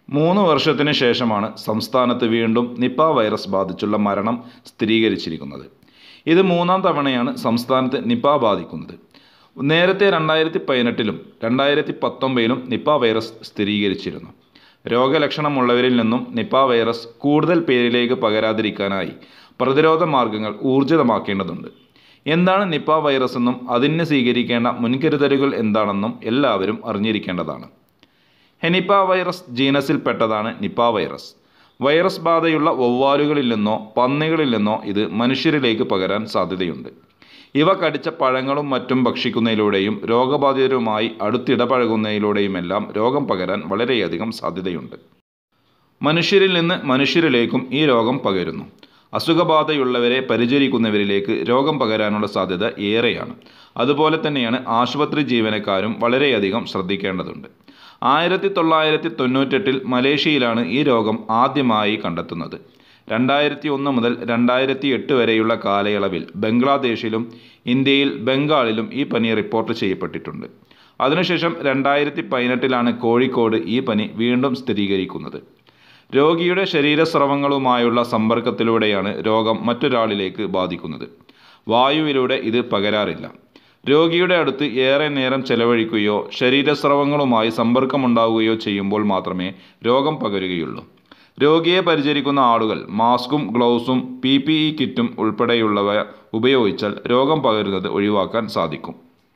മൂന്ന് വർഷത്തിന് ശേഷമാണ് സംസ്ഥാനത്ത് വീണ്ടും നിപ്പ വൈറസ് ബാധിച്ചുള്ള മരണം സ്ഥിരീകരിച്ചിരിക്കുന്നത് ഇത് മൂന്നാം തവണയാണ് സംസ്ഥാനത്ത് നിപ്പ ബാധിക്കുന്നത് നേരത്തെ രണ്ടായിരത്തി പതിനെട്ടിലും രണ്ടായിരത്തി പത്തൊമ്പതിലും നിപ്പ വൈറസ് സ്ഥിരീകരിച്ചിരുന്നു രോഗലക്ഷണമുള്ളവരിൽ നിന്നും നിപ്പ വൈറസ് കൂടുതൽ പേരിലേക്ക് പകരാതിരിക്കാനായി പ്രതിരോധ മാർഗങ്ങൾ ഊർജിതമാക്കേണ്ടതുണ്ട് എന്താണ് നിപ്പ വൈറസ് എന്നും അതിന് സ്വീകരിക്കേണ്ട മുൻകരുതലുകൾ എന്താണെന്നും എല്ലാവരും അറിഞ്ഞിരിക്കേണ്ടതാണ് ഹെനിപ്പ വൈറസ് ജീനസിൽപ്പെട്ടതാണ് നിപ്പ വൈറസ് വൈറസ് ബാധയുള്ള വവ്വാലുകളിൽ നിന്നോ പന്നികളിൽ നിന്നോ ഇത് മനുഷ്യരിലേക്ക് പകരാൻ സാധ്യതയുണ്ട് ഇവ കടിച്ച പഴങ്ങളും മറ്റും ഭക്ഷിക്കുന്നതിലൂടെയും രോഗബാധിതരുമായി അടുത്തിടപഴകുന്നതിലൂടെയുമെല്ലാം രോഗം പകരാൻ വളരെയധികം സാധ്യതയുണ്ട് മനുഷ്യരിൽ നിന്ന് മനുഷ്യരിലേക്കും ഈ രോഗം പകരുന്നു അസുഖബാധയുള്ളവരെ പരിചരിക്കുന്നവരിലേക്ക് രോഗം പകരാനുള്ള സാധ്യത ഏറെയാണ് അതുപോലെ തന്നെയാണ് ആശുപത്രി ജീവനക്കാരും വളരെയധികം ശ്രദ്ധിക്കേണ്ടതുണ്ട് ആയിരത്തി തൊള്ളായിരത്തി തൊണ്ണൂറ്റെട്ടിൽ മലേഷ്യയിലാണ് ഈ രോഗം ആദ്യമായി കണ്ടെത്തുന്നത് രണ്ടായിരത്തി ഒന്ന് മുതൽ രണ്ടായിരത്തി എട്ട് വരെയുള്ള കാലയളവിൽ ബംഗ്ലാദേശിലും ഇന്ത്യയിൽ ബംഗാളിലും ഈ പനി റിപ്പോർട്ട് ചെയ്യപ്പെട്ടിട്ടുണ്ട് അതിനുശേഷം രണ്ടായിരത്തി പതിനെട്ടിലാണ് കോഴിക്കോട് ഈ പനി വീണ്ടും സ്ഥിരീകരിക്കുന്നത് രോഗിയുടെ ശരീരസ്രവങ്ങളുമായുള്ള സമ്പർക്കത്തിലൂടെയാണ് രോഗം മറ്റൊരാളിലേക്ക് ബാധിക്കുന്നത് വായുവിലൂടെ ഇത് പകരാറില്ല രോഗിയുടെ അടുത്ത് ഏറെ നേരം ചെലവഴിക്കുകയോ ശരീരസ്രവങ്ങളുമായി സമ്പർക്കമുണ്ടാവുകയോ ചെയ്യുമ്പോൾ മാത്രമേ രോഗം പകരുകയുള്ളൂ രോഗിയെ പരിചരിക്കുന്ന ആളുകൾ മാസ്കും ഗ്ലൗസും പി പി ഇ കിറ്റും ഉൾപ്പെടെയുള്ളവ ഉപയോഗിച്ചാൽ രോഗം പകരുന്നത് ഒഴിവാക്കാൻ സാധിക്കും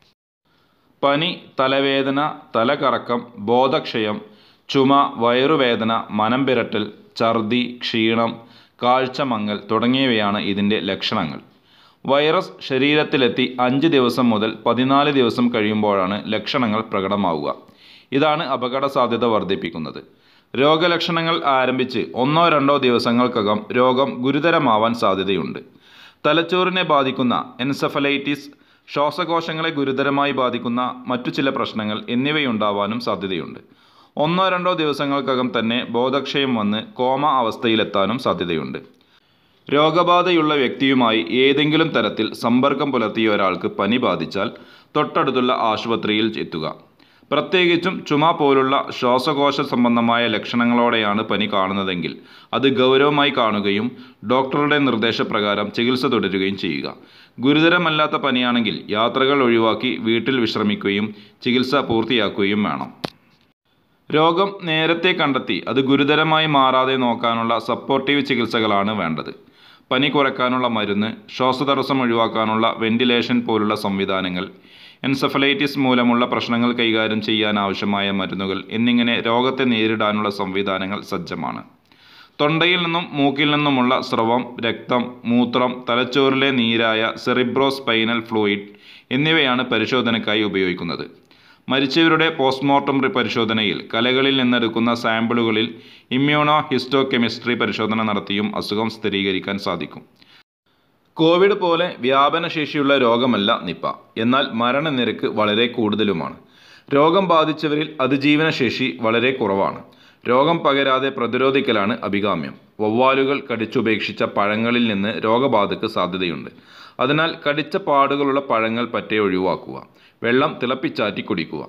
പനി തലവേദന തലകറക്കം ബോധക്ഷയം ചുമ വയറുവേദന മനം പിരട്ടൽ ഛർദി ക്ഷീണം കാഴ്ചമങ്ങൽ തുടങ്ങിയവയാണ് ഇതിൻ്റെ ലക്ഷണങ്ങൾ വൈറസ് ശരീരത്തിലെത്തി അഞ്ച് ദിവസം മുതൽ പതിനാല് ദിവസം കഴിയുമ്പോഴാണ് ലക്ഷണങ്ങൾ പ്രകടമാവുക ഇതാണ് അപകട സാധ്യത വർദ്ധിപ്പിക്കുന്നത് രോഗലക്ഷണങ്ങൾ ആരംഭിച്ച് ഒന്നോ രണ്ടോ ദിവസങ്ങൾക്കകം രോഗം ഗുരുതരമാവാൻ സാധ്യതയുണ്ട് തലച്ചോറിനെ ബാധിക്കുന്ന എൻസഫലൈറ്റിസ് ശ്വാസകോശങ്ങളെ ഗുരുതരമായി ബാധിക്കുന്ന മറ്റു ചില പ്രശ്നങ്ങൾ എന്നിവയുണ്ടാവാനും സാധ്യതയുണ്ട് ഒന്നോ രണ്ടോ ദിവസങ്ങൾക്കകം തന്നെ ബോധക്ഷയം വന്ന് കോമ അവസ്ഥയിലെത്താനും സാധ്യതയുണ്ട് രോഗബാധയുള്ള വ്യക്തിയുമായി ഏതെങ്കിലും തരത്തിൽ സമ്പർക്കം പുലർത്തിയ ഒരാൾക്ക് പനി ബാധിച്ചാൽ തൊട്ടടുത്തുള്ള ആശുപത്രിയിൽ എത്തുക പ്രത്യേകിച്ചും ചുമ പോലുള്ള ശ്വാസകോശ സംബന്ധമായ ലക്ഷണങ്ങളോടെയാണ് പനി കാണുന്നതെങ്കിൽ അത് ഗൗരവമായി കാണുകയും ഡോക്ടറുടെ നിർദ്ദേശപ്രകാരം ചികിത്സ തുടരുകയും ചെയ്യുക ഗുരുതരമല്ലാത്ത പനിയാണെങ്കിൽ യാത്രകൾ ഒഴിവാക്കി വീട്ടിൽ വിശ്രമിക്കുകയും ചികിത്സ പൂർത്തിയാക്കുകയും വേണം രോഗം നേരത്തെ കണ്ടെത്തി അത് ഗുരുതരമായി മാറാതെ നോക്കാനുള്ള സപ്പോർട്ടീവ് ചികിത്സകളാണ് വേണ്ടത് പനി കുറയ്ക്കാനുള്ള മരുന്ന് ശ്വാസതടസ്സം ഒഴിവാക്കാനുള്ള വെന്റിലേഷൻ പോലുള്ള സംവിധാനങ്ങൾ എൻസഫലൈറ്റിസ് മൂലമുള്ള പ്രശ്നങ്ങൾ കൈകാര്യം ചെയ്യാൻ ആവശ്യമായ മരുന്നുകൾ എന്നിങ്ങനെ രോഗത്തെ നേരിടാനുള്ള സംവിധാനങ്ങൾ സജ്ജമാണ് തൊണ്ടയിൽ നിന്നും മൂക്കിൽ നിന്നുമുള്ള സ്രവം രക്തം മൂത്രം തലച്ചോറിലെ നീരായ സെറിബ്രോസ്പൈനൽ ഫ്ലൂയിഡ് എന്നിവയാണ് പരിശോധനയ്ക്കായി ഉപയോഗിക്കുന്നത് മരിച്ചവരുടെ പോസ്റ്റ്മോർട്ടം പരിശോധനയിൽ കലകളിൽ നിന്നെടുക്കുന്ന സാമ്പിളുകളിൽ ഇമ്മ്യൂണോ ഹിസ്റ്റോകെമിസ്ട്രി പരിശോധന നടത്തിയും അസുഖം സ്ഥിരീകരിക്കാൻ സാധിക്കും കോവിഡ് പോലെ വ്യാപനശേഷിയുള്ള രോഗമല്ല നിപ്പ എന്നാൽ മരണനിരക്ക് വളരെ കൂടുതലുമാണ് രോഗം ബാധിച്ചവരിൽ അതിജീവനശേഷി വളരെ കുറവാണ് രോഗം പകരാതെ പ്രതിരോധിക്കലാണ് അഭികാമ്യം വവ്വാലുകൾ കടിച്ചുപേക്ഷിച്ച പഴങ്ങളിൽ നിന്ന് രോഗബാധയ്ക്ക് സാധ്യതയുണ്ട് അതിനാൽ കടിച്ച പാടുകളുള്ള പഴങ്ങൾ പറ്റേ ഒഴിവാക്കുക വെള്ളം തിളപ്പിച്ചാറ്റി കുടിക്കുക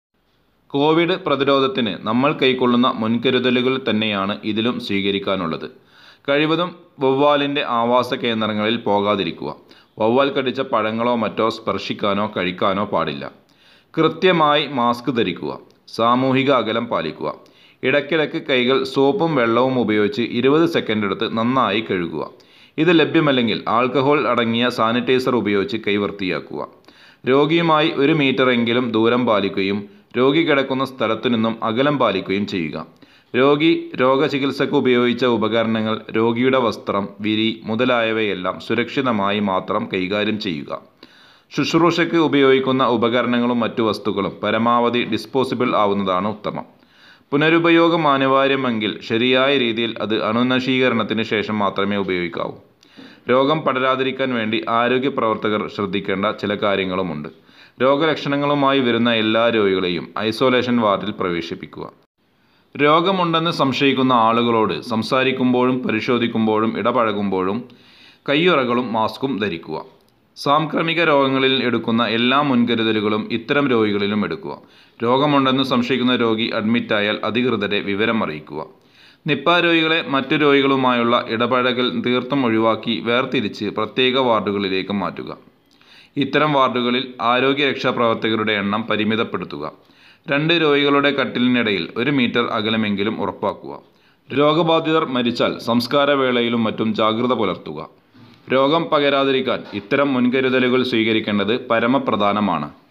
കോവിഡ് പ്രതിരോധത്തിന് നമ്മൾ കൈക്കൊള്ളുന്ന മുൻകരുതലുകൾ തന്നെയാണ് ഇതിലും സ്വീകരിക്കാനുള്ളത് കഴിവതും വവ്വാലിൻ്റെ ആവാസ കേന്ദ്രങ്ങളിൽ പോകാതിരിക്കുക വവ്വാൽ കടിച്ച പഴങ്ങളോ മറ്റോ സ്പർശിക്കാനോ കഴിക്കാനോ പാടില്ല കൃത്യമായി മാസ്ക് ധരിക്കുക സാമൂഹിക അകലം പാലിക്കുക ഇടയ്ക്കിടയ്ക്ക് കൈകൾ സോപ്പും വെള്ളവും ഉപയോഗിച്ച് ഇരുപത് സെക്കൻഡ് എടുത്ത് നന്നായി കഴുകുക ഇത് ലഭ്യമല്ലെങ്കിൽ ആൽക്കഹോൾ അടങ്ങിയ സാനിറ്റൈസർ ഉപയോഗിച്ച് കൈ വൃത്തിയാക്കുക രോഗിയുമായി ഒരു മീറ്ററെങ്കിലും ദൂരം പാലിക്കുകയും രോഗി കിടക്കുന്ന സ്ഥലത്തു നിന്നും അകലം പാലിക്കുകയും ചെയ്യുക രോഗി രോഗചികിത്സയ്ക്ക് ഉപയോഗിച്ച ഉപകരണങ്ങൾ രോഗിയുടെ വസ്ത്രം വിരി മുതലായവയെല്ലാം സുരക്ഷിതമായി മാത്രം കൈകാര്യം ചെയ്യുക ശുശ്രൂഷയ്ക്ക് ഉപയോഗിക്കുന്ന ഉപകരണങ്ങളും മറ്റു വസ്തുക്കളും പരമാവധി ഡിസ്പോസിബിൾ ആവുന്നതാണ് ഉത്തമം പുനരുപയോഗം അനിവാര്യമെങ്കിൽ ശരിയായ രീതിയിൽ അത് അണുനശീകരണത്തിന് ശേഷം മാത്രമേ ഉപയോഗിക്കാവൂ രോഗം പടരാതിരിക്കാൻ വേണ്ടി ആരോഗ്യ പ്രവർത്തകർ ശ്രദ്ധിക്കേണ്ട ചില കാര്യങ്ങളുമുണ്ട് രോഗലക്ഷണങ്ങളുമായി വരുന്ന എല്ലാ രോഗികളെയും ഐസൊലേഷൻ വാർഡിൽ പ്രവേശിപ്പിക്കുക രോഗമുണ്ടെന്ന് സംശയിക്കുന്ന ആളുകളോട് സംസാരിക്കുമ്പോഴും പരിശോധിക്കുമ്പോഴും ഇടപഴകുമ്പോഴും കയ്യുറകളും മാസ്കും ധരിക്കുക സാംക്രമിക രോഗങ്ങളിൽ എടുക്കുന്ന എല്ലാ മുൻകരുതലുകളും ഇത്തരം രോഗികളിലും എടുക്കുക രോഗമുണ്ടെന്ന് സംശയിക്കുന്ന രോഗി അഡ്മിറ്റായാൽ അധികൃതരെ വിവരം അറിയിക്കുക നിപ്പ രോഗികളെ മറ്റു രോഗികളുമായുള്ള ഇടപഴകൽ തീർത്തും ഒഴിവാക്കി വേർതിരിച്ച് പ്രത്യേക വാർഡുകളിലേക്ക് മാറ്റുക ഇത്തരം വാർഡുകളിൽ ആരോഗ്യ രക്ഷാപ്രവർത്തകരുടെ എണ്ണം പരിമിതപ്പെടുത്തുക രണ്ട് രോഗികളുടെ കട്ടിലിനിടയിൽ ഒരു മീറ്റർ അകലമെങ്കിലും ഉറപ്പാക്കുക രോഗബാധിതർ മരിച്ചാൽ സംസ്കാരവേളയിലും മറ്റും ജാഗ്രത പുലർത്തുക രോഗം പകരാതിരിക്കാൻ ഇത്തരം മുൻകരുതലുകൾ സ്വീകരിക്കേണ്ടത് പരമപ്രധാനമാണ്